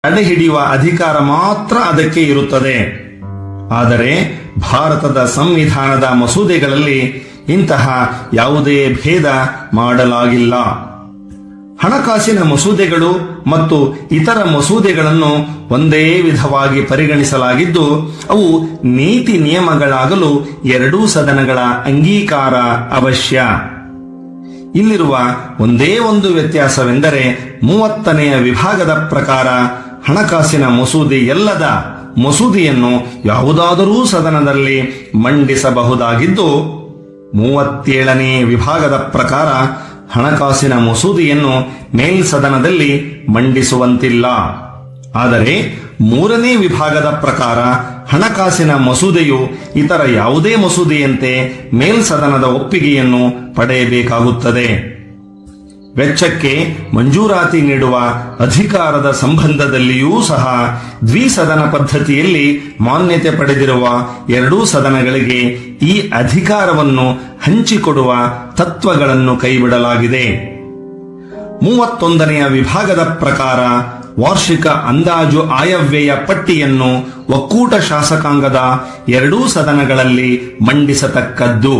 ತಡೆ ಹಿಡಿಯುವ ಅಧಿಕಾರ ಮಾತ್ರ ಅದಕ್ಕೆ ಇರುತ್ತದೆ ಆದರೆ ಭಾರತದ ಸಂವಿಧಾನದ ಮಸೂದೆಗಳಲ್ಲಿ ಇಂತಹ ಯಾವುದೇ ಭೇದ ಮಾಡಲಾಗಿಲ್ಲ ಹಣಕಾಸಿನ ಮಸೂದೆಗಳು ಮತ್ತು ಇತರ ಮಸೂದೆಗಳನ್ನು ಒಂದೇ ವಿಧವಾಗಿ ಪರಿಗಣಿಸಲಾಗಿದ್ದು ಅವು ನೀತಿ ನಿಯಮಗಳಾಗಲು ಎರಡೂ ಸದನಗಳ ಅಂಗೀಕಾರ ಅವಶ್ಯ ಇಲ್ಲಿರುವ ಒಂದೇ ಒಂದು ವ್ಯತ್ಯಾಸವೆಂದರೆ ಮೂವತ್ತನೆಯ ವಿಭಾಗದ ಪ್ರಕಾರ ಹಣಕಾಸಿನ ಮಸೂದೆ ಎಲ್ಲದ ಮಸೂದೆಯನ್ನು ಯಾವುದಾದರೂ ಸದನದಲ್ಲಿ ಮಂಡಿಸಬಹುದಾಗಿದ್ದು ಮೂವತ್ತೇಳನೇ ವಿಭಾಗದ ಪ್ರಕಾರ ಹಣಕಾಸಿನ ಮಸೂದೆಯನ್ನು ಮೇಲ್ಸದನದಲ್ಲಿ ಮಂಡಿಸುವಂತಿಲ್ಲ ಆದರೆ ಮೂರನೇ ವಿಭಾಗದ ಪ್ರಕಾರ ಹಣಕಾಸಿನ ಮಸೂದೆಯು ಇತರ ಯಾವುದೇ ಮಸೂದೆಯಂತೆ ಮೇಲ್ಸದನದ ಒಪ್ಪಿಗೆಯನ್ನು ಪಡೆಯಬೇಕಾಗುತ್ತದೆ ವೆಚ್ಚಕ್ಕೆ ಮಂಜೂರಾತಿ ನೀಡುವ ಅಧಿಕಾರದ ಸಂಬಂಧದಲ್ಲಿಯೂ ಸಹ ದ್ವಿಸದನ ಪದ್ಧತಿಯಲ್ಲಿ ಮಾನ್ಯತೆ ಪಡೆದಿರುವ ಎರಡೂ ಸದನಗಳಿಗೆ ಈ ಅಧಿಕಾರವನ್ನು ಹಂಚಿಕೊಡುವ ತತ್ವಗಳನ್ನು ಕೈಬಿಡಲಾಗಿದೆ ಮೂವತ್ತೊಂದನೆಯ ವಿಭಾಗದ ಪ್ರಕಾರ ವಾರ್ಷಿಕ ಅಂದಾಜು ಆಯವ್ಯಯ ಪಟ್ಟಿಯನ್ನು ಒಕ್ಕೂಟ ಶಾಸಕಾಂಗದ ಎರಡೂ ಸದನಗಳಲ್ಲಿ ಮಂಡಿಸತಕ್ಕದ್ದು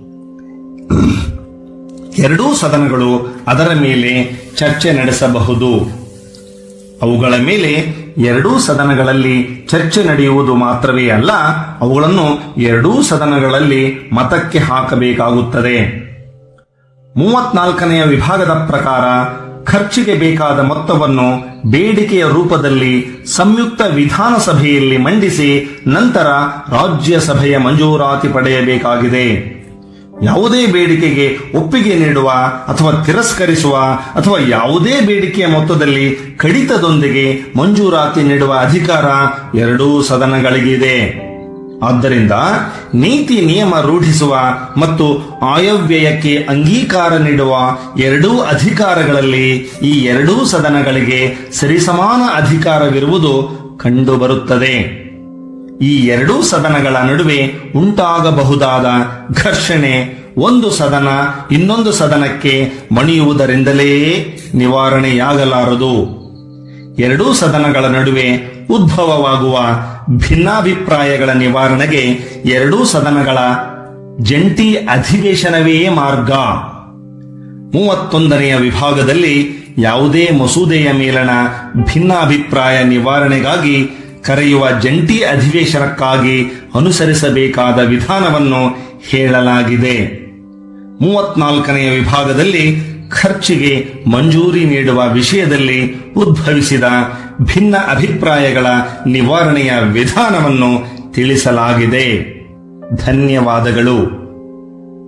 ಎರಡೂ ಸದನಗಳು ಅದರ ಮೇಲೆ ಚರ್ಚೆ ನಡೆಸಬಹುದು ಅವುಗಳ ಮೇಲೆ ಎರಡೂ ಸದನಗಳಲ್ಲಿ ಚರ್ಚೆ ನಡೆಯುವುದು ಮಾತ್ರವೇ ಅಲ್ಲ ಅವುಗಳನ್ನು ಎರಡೂ ಸದನಗಳಲ್ಲಿ ಮತಕ್ಕೆ ಹಾಕಬೇಕಾಗುತ್ತದೆ ಮೂವತ್ನಾಲ್ಕನೆಯ ವಿಭಾಗದ ಪ್ರಕಾರ ಖರ್ಚಿಗೆ ಬೇಕಾದ ಮೊತ್ತವನ್ನು ಬೇಡಿಕೆಯ ರೂಪದಲ್ಲಿ ಸಂಯುಕ್ತ ವಿಧಾನಸಭೆಯಲ್ಲಿ ಮಂಡಿಸಿ ನಂತರ ರಾಜ್ಯಸಭೆಯ ಮಂಜೂರಾತಿ ಪಡೆಯಬೇಕಾಗಿದೆ ಯಾವುದೇ ಬೇಡಿಕೆಗೆ ಒಪ್ಪಿಗೆ ನೀಡುವ ಅಥವಾ ತಿರಸ್ಕರಿಸುವ ಅಥವಾ ಯಾವುದೇ ಬೇಡಿಕೆಯ ಮೊತ್ತದಲ್ಲಿ ಕಡಿತದೊಂದಿಗೆ ಮಂಜೂರಾತಿ ನೀಡುವ ಅಧಿಕಾರ ಎರಡೂ ಸದನಗಳಿಗಿದೆ ಆದ್ದರಿಂದ ನೀತಿ ನಿಯಮ ರೂಢಿಸುವ ಮತ್ತು ಆಯವ್ಯಯಕ್ಕೆ ಅಂಗೀಕಾರ ನೀಡುವ ಎರಡೂ ಅಧಿಕಾರಗಳಲ್ಲಿ ಈ ಎರಡೂ ಸದನಗಳಿಗೆ ಸರಿಸಮಾನ ಅಧಿಕಾರವಿರುವುದು ಕಂಡುಬರುತ್ತದೆ ಈ ಎರಡೂ ಸದನಗಳ ನಡುವೆ ಉಂಟಾಗಬಹುದಾದ ಘರ್ಷಣೆ ಒಂದು ಸದನ ಇನ್ನೊಂದು ಸದನಕ್ಕೆ ಮಣಿಯುವುದರಿಂದಲೇ ನಿವಾರಣೆಯಾಗಲಾರದು ಎರಡೂ ಸದನಗಳ ನಡುವೆ ಉದ್ಭವವಾಗುವ ಭಿನ್ನಾಭಿಪ್ರಾಯಗಳ ನಿವಾರಣೆಗೆ ಎರಡೂ ಸದನಗಳ ಜಂಟಿ ಅಧಿವೇಶನವೇ ಮಾರ್ಗ ಮೂವತ್ತೊಂದನೆಯ ವಿಭಾಗದಲ್ಲಿ ಯಾವುದೇ ಮಸೂದೆಯ ಮೇಲಣ ಭಿನ್ನಾಭಿಪ್ರಾಯ ನಿವಾರಣೆಗಾಗಿ ಕರೆಯುವ ಜಂಟಿ ಅಧಿವೇಶನಕ್ಕಾಗಿ ಅನುಸರಿಸಬೇಕಾದ ವಿಧಾನವನ್ನು ಹೇಳಲಾಗಿದೆ ಮೂವತ್ನಾಲ್ಕನೆಯ ವಿಭಾಗದಲ್ಲಿ ಖರ್ಚಿಗೆ ಮಂಜೂರಿ ನೀಡುವ ವಿಷಯದಲ್ಲಿ ಉದ್ಭವಿಸಿದ ಭಿನ್ನ ಅಭಿಪ್ರಾಯಗಳ ನಿವಾರಣೆಯ ವಿಧಾನವನ್ನು ತಿಳಿಸಲಾಗಿದೆ ಧನ್ಯವಾದಗಳು